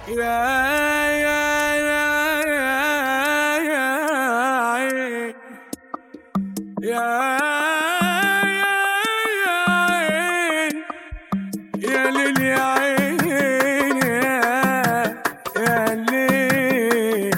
يا يا يا يا يا يا يا ليل يا عين يا يا ليل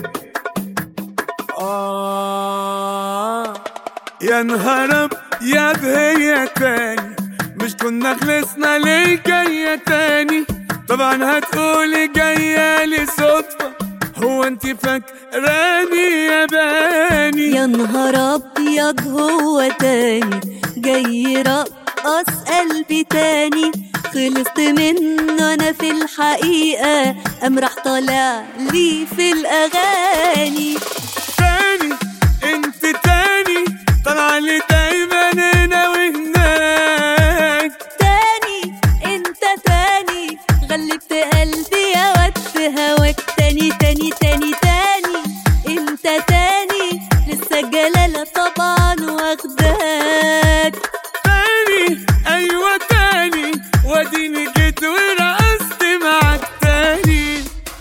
آه يا نهار يا هي تاني مش كنا خلصنا ليه جاية تاني طبعا هتقولي جاية لي صدفة هو انت فاكراني يا باني يا نهار ابيض هو تاني جاي رقص قلبي تاني خلصت منه انا في الحقيقة قام راح طالع لي في الاغاني تاني انت تاني طالعة لي دايما هنا وهناك تاني انت تاني غلبت قلبي يا واد في هواك تاني تاني تاني تاني انت تاني لسه الجلالة طبعا واخداك تاني ايوه تاني واديني جيت ورقصت معاك تاني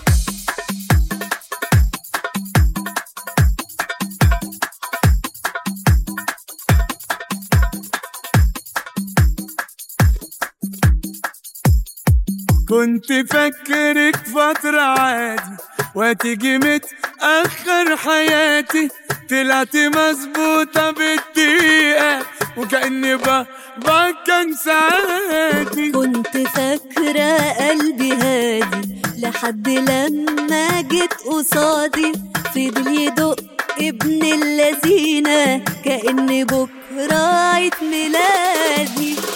كنت فكرك فترة عادي وهتيجي متأخر حياتي طلعت مظبوطة بالدقيقة وكأني بابا كان ساعاتي كنت فاكرة قلبي هادي لحد لما جيت قصادي فضل يدق ابن اللذينة كأن بكرة عيد ميلادي